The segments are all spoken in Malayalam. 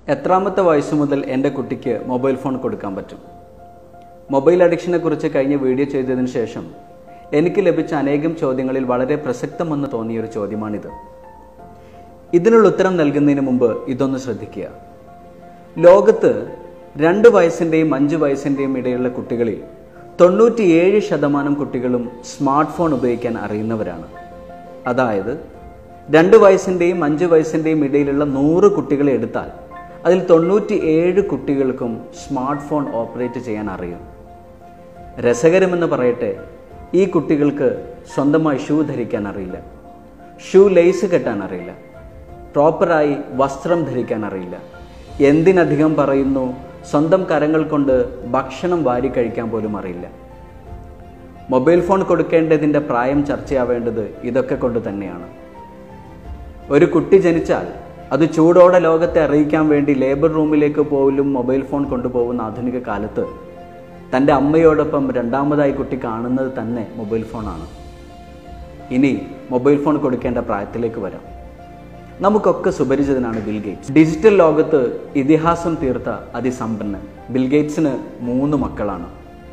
എത്രാമത്തെ വയസ്സ് മുതൽ എൻ്റെ കുട്ടിക്ക് മൊബൈൽ ഫോൺ കൊടുക്കാൻ പറ്റും മൊബൈൽ അഡിക്ഷനെ കുറിച്ച് കഴിഞ്ഞ വീഡിയോ ചെയ്തതിന് ശേഷം എനിക്ക് ലഭിച്ച അനേകം ചോദ്യങ്ങളിൽ വളരെ പ്രസക്തമെന്ന് തോന്നിയ ഒരു ചോദ്യമാണിത് ഇതിനുള്ള ഉത്തരം നൽകുന്നതിന് മുമ്പ് ഇതൊന്ന് ശ്രദ്ധിക്കുക ലോകത്ത് രണ്ട് വയസ്സിൻ്റെയും അഞ്ച് വയസ്സിൻ്റെയും ഇടയിലുള്ള കുട്ടികളിൽ തൊണ്ണൂറ്റിയേഴ് ശതമാനം കുട്ടികളും സ്മാർട്ട് ഫോൺ ഉപയോഗിക്കാൻ അറിയുന്നവരാണ് അതായത് രണ്ട് വയസ്സിൻ്റെയും അഞ്ച് വയസ്സിൻ്റെയും ഇടയിലുള്ള നൂറ് കുട്ടികളെ എടുത്താൽ അതിൽ തൊണ്ണൂറ്റി ഏഴ് കുട്ടികൾക്കും സ്മാർട്ട് ഫോൺ ഓപ്പറേറ്റ് ചെയ്യാൻ അറിയും രസകരമെന്ന് പറയട്ടെ ഈ കുട്ടികൾക്ക് സ്വന്തമായി ഷൂ ധരിക്കാൻ അറിയില്ല ഷൂ ലേസ് കെട്ടാൻ അറിയില്ല പ്രോപ്പറായി വസ്ത്രം ധരിക്കാൻ അറിയില്ല എന്തിനധികം പറയുന്നു സ്വന്തം കരങ്ങൾ കൊണ്ട് ഭക്ഷണം വാരി കഴിക്കാൻ പോലും അറിയില്ല മൊബൈൽ ഫോൺ കൊടുക്കേണ്ടതിൻ്റെ പ്രായം ചർച്ചയാവേണ്ടത് ഇതൊക്കെ കൊണ്ട് തന്നെയാണ് ഒരു കുട്ടി ജനിച്ചാൽ അത് ചൂടോടെ ലോകത്തെ അറിയിക്കാൻ വേണ്ടി ലേബർ റൂമിലേക്ക് പോലും മൊബൈൽ ഫോൺ കൊണ്ടുപോകുന്ന ആധുനിക കാലത്ത് തൻ്റെ അമ്മയോടൊപ്പം രണ്ടാമതായി കുട്ടി കാണുന്നത് തന്നെ മൊബൈൽ ഫോണാണ് ഇനി മൊബൈൽ ഫോൺ കൊടുക്കേണ്ട പ്രായത്തിലേക്ക് വരാം നമുക്കൊക്കെ സുപരിചിതനാണ് ബിൽ ഗേറ്റ്സ് ഡിജിറ്റൽ ലോകത്ത് ഇതിഹാസം തീർത്ത അതിസമ്പന്നൻ ബിൽ ഗേറ്റ്സിന് മൂന്ന് മക്കളാണ്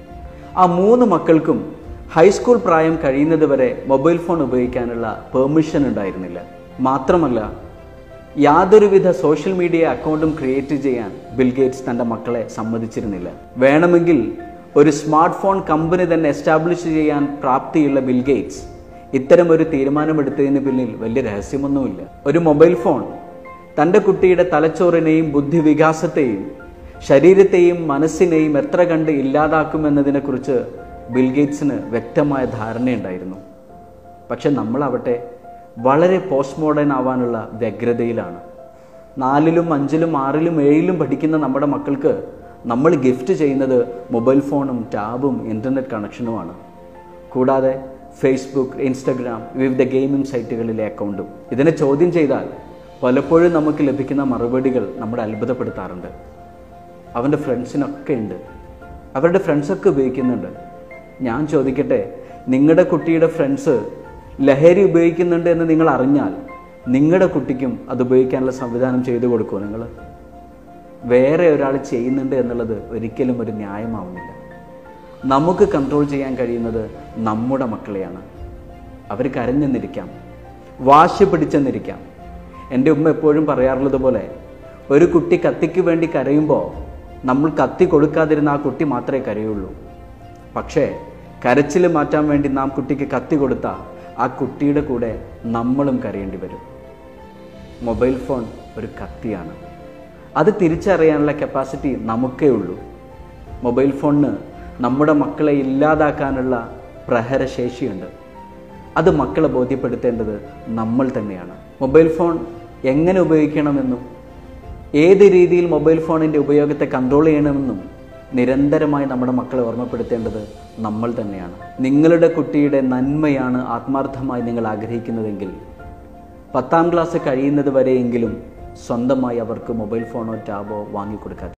ആ മൂന്ന് മക്കൾക്കും ഹൈസ്കൂൾ പ്രായം കഴിയുന്നത് വരെ മൊബൈൽ ഫോൺ ഉപയോഗിക്കാനുള്ള പെർമിഷൻ ഉണ്ടായിരുന്നില്ല മാത്രമല്ല യാതൊരുവിധ സോഷ്യൽ മീഡിയ അക്കൗണ്ടും ക്രിയേറ്റ് ചെയ്യാൻ ബിൽ ഗേറ്റ്സ് തൻ്റെ മക്കളെ സമ്മതിച്ചിരുന്നില്ല വേണമെങ്കിൽ ഒരു സ്മാർട്ട് ഫോൺ കമ്പനി തന്നെ എസ്റ്റാബ്ലിഷ് ചെയ്യാൻ പ്രാപ്തിയുള്ള ബിൽ ഗേറ്റ്സ് ഇത്തരം ഒരു തീരുമാനമെടുത്തതിന് പിന്നിൽ വലിയ രഹസ്യമൊന്നുമില്ല ഒരു മൊബൈൽ ഫോൺ തൻ്റെ കുട്ടിയുടെ തലച്ചോറിനെയും ബുദ്ധിവികാസത്തെയും ശരീരത്തെയും മനസ്സിനെയും എത്ര കണ്ട് ഇല്ലാതാക്കുമെന്നതിനെക്കുറിച്ച് ബിൽ ഗേറ്റ്സിന് വ്യക്തമായ ധാരണയുണ്ടായിരുന്നു പക്ഷെ നമ്മളാവട്ടെ വളരെ പോസ്റ്റ് മോഡേൺ ആവാനുള്ള വ്യഗ്രതയിലാണ് നാലിലും അഞ്ചിലും ആറിലും ഏഴിലും പഠിക്കുന്ന നമ്മുടെ മക്കൾക്ക് നമ്മൾ ഗിഫ്റ്റ് ചെയ്യുന്നത് മൊബൈൽ ഫോണും ടാബും ഇൻ്റർനെറ്റ് കണക്ഷനുമാണ് കൂടാതെ ഫേസ്ബുക്ക് ഇൻസ്റ്റഗ്രാം വിവിധ ഗെയിമിംഗ് സൈറ്റുകളിലെ അക്കൗണ്ടും ഇതിനെ ചോദ്യം ചെയ്താൽ പലപ്പോഴും നമുക്ക് ലഭിക്കുന്ന മറുപടികൾ നമ്മളെ അത്ഭുതപ്പെടുത്താറുണ്ട് അവൻ്റെ ഫ്രണ്ട്സിനൊക്കെ ഉണ്ട് അവരുടെ ഫ്രണ്ട്സൊക്കെ ഉപയോഗിക്കുന്നുണ്ട് ഞാൻ ചോദിക്കട്ടെ നിങ്ങളുടെ കുട്ടിയുടെ ഫ്രണ്ട്സ് ലഹരി ഉപയോഗിക്കുന്നുണ്ട് എന്ന് നിങ്ങൾ അറിഞ്ഞാൽ നിങ്ങളുടെ കുട്ടിക്കും അത് ഉപയോഗിക്കാനുള്ള സംവിധാനം ചെയ്തു കൊടുക്കുമോ നിങ്ങൾ വേറെ ഒരാൾ ചെയ്യുന്നുണ്ട് എന്നുള്ളത് ഒരിക്കലും ഒരു ന്യായമാവുന്നില്ല നമുക്ക് കൺട്രോൾ ചെയ്യാൻ കഴിയുന്നത് നമ്മുടെ മക്കളെയാണ് അവർ കരഞ്ഞെന്നിരിക്കാം വാശി പിടിച്ചെന്നിരിക്കാം എൻ്റെ ഉമ്മ എപ്പോഴും പറയാറുള്ളത് പോലെ ഒരു കുട്ടി കത്തിക്ക് വേണ്ടി കരയുമ്പോൾ നമ്മൾ കത്തി കൊടുക്കാതിരുന്ന ആ കുട്ടി മാത്രമേ കരയുള്ളൂ പക്ഷേ കരച്ചിൽ മാറ്റാൻ വേണ്ടി നാം കുട്ടിക്ക് കത്തി കൊടുത്താൽ ആ കുട്ടിയുടെ കൂടെ നമ്മളും കരയേണ്ടി വരും മൊബൈൽ ഫോൺ ഒരു കത്തിയാണ് അത് തിരിച്ചറിയാനുള്ള കപ്പാസിറ്റി നമുക്കേ ഉള്ളൂ മൊബൈൽ ഫോണിന് നമ്മുടെ മക്കളെ ഇല്ലാതാക്കാനുള്ള പ്രഹരശേഷിയുണ്ട് അത് മക്കളെ ബോധ്യപ്പെടുത്തേണ്ടത് നമ്മൾ തന്നെയാണ് മൊബൈൽ ഫോൺ എങ്ങനെ ഉപയോഗിക്കണമെന്നും ഏത് രീതിയിൽ മൊബൈൽ ഫോണിൻ്റെ ഉപയോഗത്തെ കൺട്രോൾ ചെയ്യണമെന്നും നിരന്തരമായി നമ്മുടെ മക്കളെ ഓർമ്മപ്പെടുത്തേണ്ടത് നമ്മൾ തന്നെയാണ് നിങ്ങളുടെ കുട്ടിയുടെ നന്മയാണ് ആത്മാർത്ഥമായി നിങ്ങൾ ആഗ്രഹിക്കുന്നതെങ്കിൽ പത്താം ക്ലാസ് കഴിയുന്നത് വരെയെങ്കിലും സ്വന്തമായി അവർക്ക് മൊബൈൽ ഫോണോ ടാബോ വാങ്ങിക്കൊടുക്കാതെ